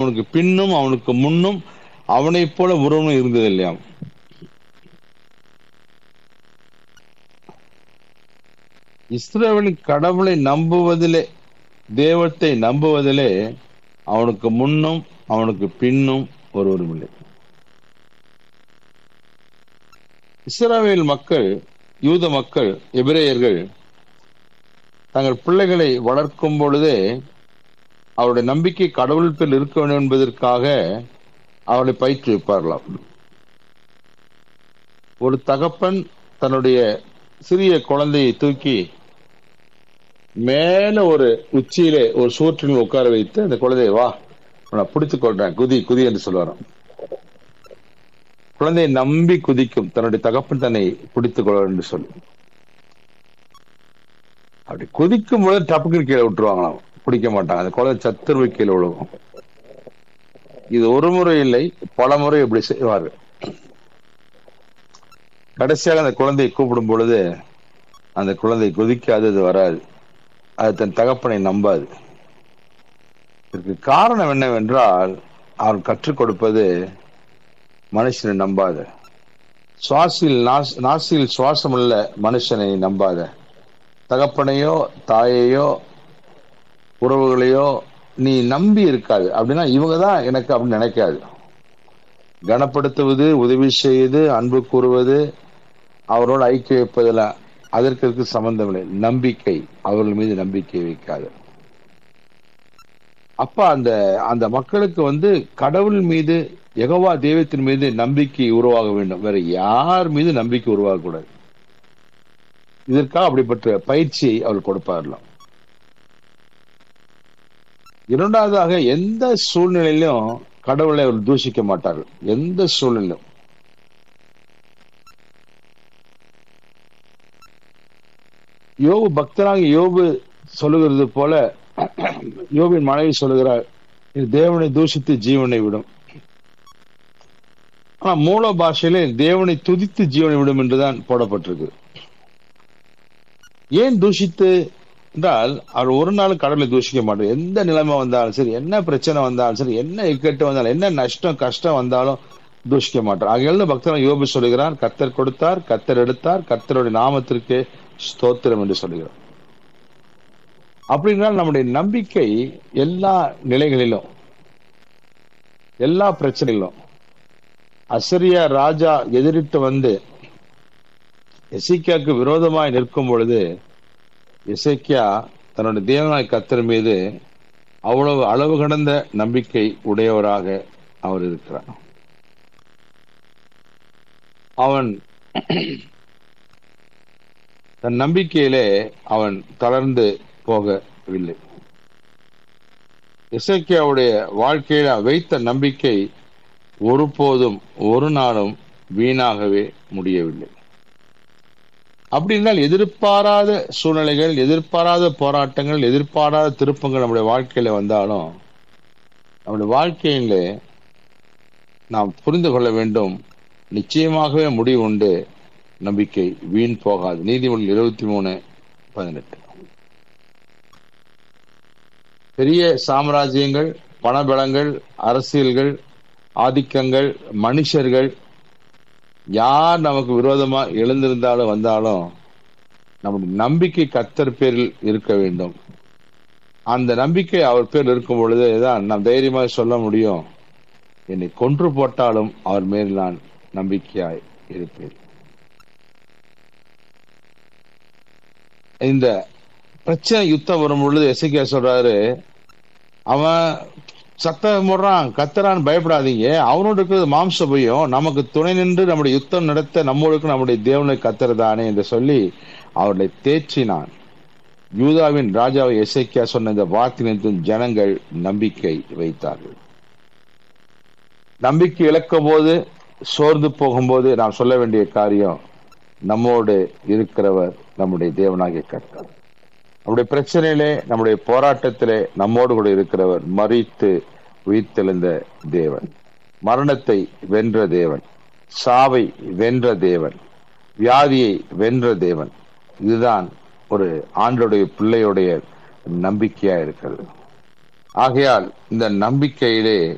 அவனுக்கு பின்னும் அவனுக்கு முன்னும் அவனைப் போல உறவும் இருந்தது இல்லையாம் இஸ்ரேலின் கடவுளை நம்புவதிலே தேவத்தை நம்புவதிலே அவனுக்கு முன்னும் அவனுக்கு பின்னும் ஒருவரும் இல்லை இஸ்ரவேல் மக்கள் யூத மக்கள் எபிரேயர்கள் தங்கள் பிள்ளைகளை வளர்க்கும் பொழுதே அவருடைய நம்பிக்கை கடவுள் பேர் இருக்க வேண்டும் என்பதற்காக அவளை பயிற்றுவிப்பார்களாம் ஒரு தகப்பன் தன்னுடைய சிறிய குழந்தையை தூக்கி மேல ஒரு உச்சியிலே ஒரு சூற்றில் உட்கார வைத்து அந்த குழந்தையை வா நான் பிடித்துக் கொள்றேன் குதி குதி என்று சொல்லுவாராம் குழந்தையை நம்பி குதிக்கும் தன்னுடைய தகப்பன் தன்னை பிடித்துக் கொள்வார் என்று சொல்லி அப்படி குதிக்கும் போது டப்புக்கு கீழே விட்டுருவாங்களாம் பிடிக்க மாட்டாங்க அந்த குழந்தை சத்துருவை கீழே விழுகும் இது ஒரு முறை இல்லை பல முறை இப்படி செய்வார்கள் கடைசியாக அந்த குழந்தையை கூப்பிடும் பொழுது அந்த குழந்தை குதிக்காது அது வராது அது தன் தகப்பனை நம்பாது இதற்கு காரணம் என்னவென்றால் அவன் கற்றுக் கொடுப்பது மனுஷனை நம்பாத சுவாசில் நாசியில் சுவாசம் உள்ள மனுஷனை நம்பாத தகப்பனையோ தாயையோ உறவுகளையோ நீ நம்பி இருக்காது அப்படின்னா இவங்க தான் எனக்கு அப்படின்னு நினைக்காது கனப்படுத்துவது உதவி செய்து அன்பு கூறுவது அவரோடு ஐக்கிய வைப்பதில் அதற்கு இருக்கு சம்பந்தம் இல்லை நம்பிக்கை அவர்கள் மீது நம்பிக்கை வைக்காது அப்ப அந்த அந்த மக்களுக்கு வந்து கடவுள் மீது எகவா தெய்வத்தின் மீது நம்பிக்கை உருவாக வேண்டும் வேற யார் மீது நம்பிக்கை உருவாகக்கூடாது இதற்காக அப்படிப்பட்ட பயிற்சியை அவள் கொடுப்பார்களாம் இரண்டாவதாக எந்த சூழ்நிலையிலும் கடவுளை அவர் தூஷிக்க மாட்டார்கள் எந்த சூழ்நிலையும் யோபு பக்தராக யோபு சொல்லுகிறது போல யோபின் மனைவி சொல்லுகிறார் இது தேவனை தூஷித்து ஜீவனை விடும் ஆனா மூல பாஷையிலே தேவனை துதித்து ஜீவனை விடும் என்றுதான் போடப்பட்டிருக்கு ஏன் தூஷித்து என்றால் அவர் ஒரு நாள் கடவுளை தூஷிக்க மாட்டார் எந்த நிலைமை வந்தாலும் சரி என்ன பிரச்சனை வந்தாலும் சரி என்ன இக்கட்டு வந்தாலும் என்ன நஷ்டம் கஷ்டம் வந்தாலும் தூஷிக்க மாட்டார் ஆகையால பக்தன் யோபு சொல்லுகிறார் கத்தர் கொடுத்தார் கத்தர் எடுத்தார் கத்தருடைய நாமத்திற்கு ஸ்தோத்திரம் என்று சொல்லுகிறார் அப்படின்னால் நம்முடைய நம்பிக்கை எல்லா நிலைகளிலும் எல்லா பிரச்சனைகளும் அசரியா ராஜா எதிரிட்டு வந்து எசிக்கியாவுக்கு விரோதமாய் நிற்கும் பொழுது எசேக்கியா தன்னுடைய தேவனாய் கத்தர் மீது அவ்வளவு அளவு கடந்த நம்பிக்கை உடையவராக அவர் இருக்கிறார் அவன் தன் நம்பிக்கையிலே அவன் தளர்ந்து போகவில்லை இசைக்கியாவுடைய வாழ்க்கையில வைத்த நம்பிக்கை ஒருபோதும் ஒரு நாளும் வீணாகவே முடியவில்லை அப்படின்னால் எதிர்பாராத சூழ்நிலைகள் எதிர்பாராத போராட்டங்கள் எதிர்பாராத திருப்பங்கள் நம்முடைய வாழ்க்கையில வந்தாலும் நம்முடைய வாழ்க்கையில நாம் புரிந்து கொள்ள வேண்டும் நிச்சயமாகவே முடிவு உண்டு நம்பிக்கை வீண் போகாது நீதிமொழி இருபத்தி மூணு பதினெட்டு பெரிய சாம்ராஜ்யங்கள் பணபலங்கள் அரசியல்கள் ஆதிக்கங்கள் மனுஷர்கள் யார் நமக்கு விரோதமா எழுந்திருந்தாலும் வந்தாலும் நம்முடைய நம்பிக்கை கத்தர் பேரில் இருக்க வேண்டும் அந்த நம்பிக்கை அவர் பேர் இருக்கும் பொழுதுதான் நாம் தைரியமாக சொல்ல முடியும் என்னை கொன்று போட்டாலும் அவர் மேல் நான் நம்பிக்கையாய் இருப்பேன் இந்த பிரச்சனை யுத்தம் வரும் பொழுது எசைக்கியா சொல்றாரு அவன் சத்தம் போடுறான் கத்துறான்னு பயப்படாதீங்க அவனோட இருக்கிறது மாம்ச பயம் நமக்கு துணை நின்று நம்முடைய யுத்தம் நடத்த நம்மளுக்கு நம்முடைய தேவனை கத்துறதானே என்று சொல்லி அவர்களை தேற்றினான் யூதாவின் ராஜாவை எசைக்கியா சொன்ன இந்த வார்த்தையின் ஜனங்கள் நம்பிக்கை வைத்தார்கள் நம்பிக்கை இழக்கும் போது சோர்ந்து போகும்போது நாம் சொல்ல வேண்டிய காரியம் நம்மோடு இருக்கிறவர் நம்முடைய தேவனாகிய கர்த்தர் நம்முடைய பிரச்சனையிலே நம்முடைய போராட்டத்திலே நம்மோடு கூட இருக்கிறவர் மறித்து உயிர்த்தெழுந்த தேவன் மரணத்தை வென்ற தேவன் சாவை வென்ற தேவன் வியாதியை வென்ற தேவன் இதுதான் ஒரு ஆண்டுடைய பிள்ளையுடைய நம்பிக்கையா இருக்கிறது ஆகையால் இந்த நம்பிக்கையிலே